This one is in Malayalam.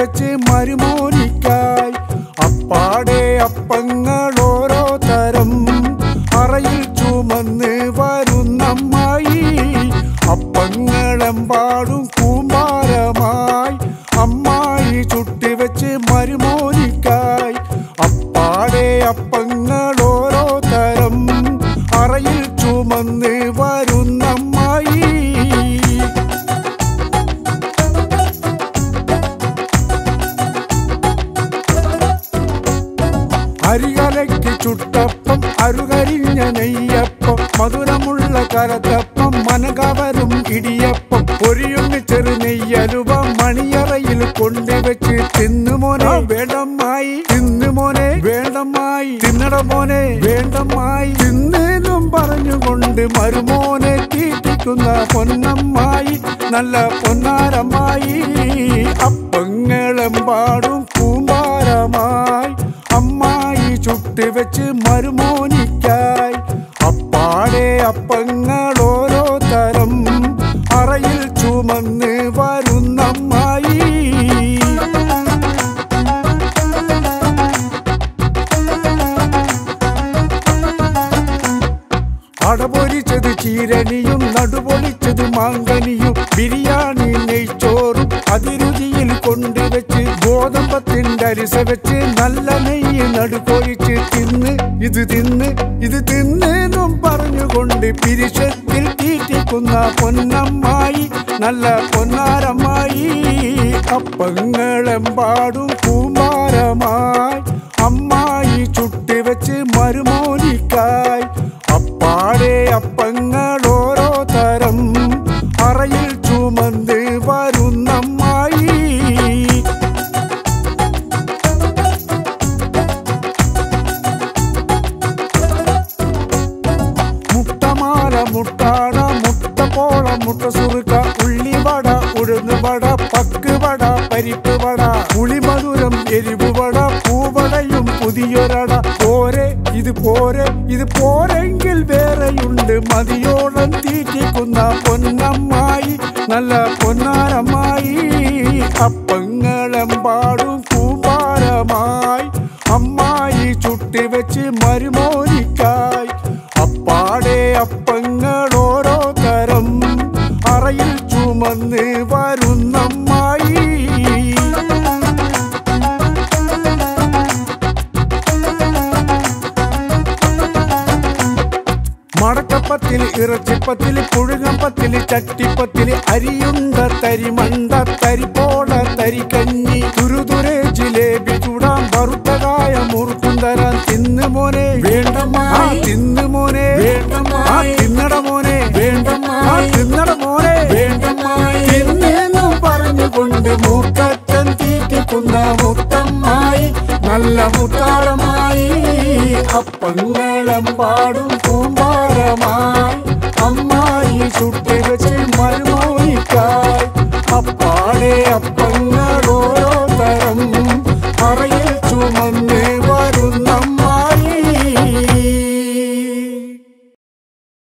വെച്ച് മരുമോനിക്കായി അപ്പാടെ അപ്പങ്ങൾ ഓരോ തരം അറയിൽ ചുമന്ന് വരുന്നമ്മായി അപ്പങ്ങളെമ്പാടും കൂമ്പാരമായി അമ്മായി ചുട്ടിവെച്ച് മരുമോനിക്കായി അപ്പാടെ അപ്പങ്ങൾ ഓരോ തരം അറയിൽ ചുമന്ന് വരുന്നമ്മായി അരികലയ്ക്ക് ചുട്ടപ്പം അരുകരിഞ്ഞ നെയ്യപ്പം മധുരമുള്ള കരത്തപ്പം മനകവരും ഇടിയപ്പം പൊരിയുണ്ണി ചെറു നെയ്യലുവ മണിയറയിൽ കൊണ്ടുവച്ച് തിന്നുമോനെ വേണ്ടമ്മായി തിന്നുമോനെ വേണ്ടമ്മായി തിന്നട മോനെ വേണ്ടമ്മായി തിന്നേനും പറഞ്ഞുകൊണ്ട് മരുമോനെ തീറ്റിക്കുന്ന പൊന്നമ്മായി നല്ല പൊന്നാരമ്മായി അപ്പങ്ങളെമ്പാടും കൂമ്പാരമായി അമ്മായി ചുട്ടുവെച്ച് മരുമോനിക്കായി അപ്പാടെ അപ്പങ്ങൾ ഓരോ തരം അറയിൽ ചുമന്ന് വരുന്നമ്മായി അടപൊരിച്ചത് ചീരണിയും നടുപൊളിച്ചത് മാങ്കനിയും ബിരിയാണി നെയ്ച്ചോറും അതിരുചിയിൽ കൊണ്ടുവച്ച് ഗോതമ്പത്തിന്റെ അരിസ വെച്ച് നല്ല നെയ്യ് നടുപൊഴിച്ച് തിന്ന് ഇത് തിന്ന് ഇത് തിന്നെന്നും പറഞ്ഞുകൊണ്ട് പിരിശത്തിൽ തീറ്റിക്കുന്ന പൊന്നമ്മായി നല്ല പൊന്നാരമ്മായി അപ്പങ്ങളെമ്പാടും കൂമാരമായി അമ്മായി ചുട്ടിവെച്ച് മരുമോനിക്കായി അപ്പാടെ അപ്പങ്ങൾ ഓരോ തരം അറയിൽ ചുമന്ന് വരുന്നമ്മായി മുട്ടമാല മുട്ടാട മുട്ടപ്പോള മുട്ട സുറുക്ക ഉള്ളിവട ഉഴുന്നുവട പക്കുവട പരിപ്പ് വട പുളിമധുരം എരിവുവട പൂവടയും പുതിയൊരട പോരെ ഇത് പോരെ ഇത് പോരെങ്കിൽ വേറെയുണ്ട് മതിയോളം തീറ്റിക്കുന്ന പൊന്നമ്മായി നല്ല പൊന്നാരമ്മായി അപ്പങ്ങളെമ്പാടും കൂമ്പാരമായി അമ്മായി ചുട്ടിവെച്ച് മരുമോനിക്കായി അപ്പാടെ അപ്പങ്ങൾ ഓരോ തരം അറയിൽ ചുമന്ന് വരുന്നമ്മായി മടക്കപ്പത്തിൽ ഇറച്ചിപ്പത്തിൽ പുഴുങ്ങപ്പത്തിൽ ചട്ടിപ്പത്തിൽ അരിയുണ്ട തരിമണ്ട തരിപ്പോട തരിക്കഞ്ഞി തുരുതുരെ ജിലേബി ചൂടാൻ വറുത്തകായ മുറുക്കും തരാൻ തിന്നു മോനെ വേണ്ടമായി തിന്നു മോനെ വേണ്ടമായി തിന്നട മോനെ വേണ്ടമായി തിന്നട മോനെ വേണ്ടമായി തിന്നെന്നും പറഞ്ഞുകൊണ്ട് മൂക്കറ്റൻ തീറ്റിക്കുന്ന മുത്തമ്മായി നല്ല മുത്താരമായി അപ്പങ്ങളെമ്പാടും പൂമാരമായി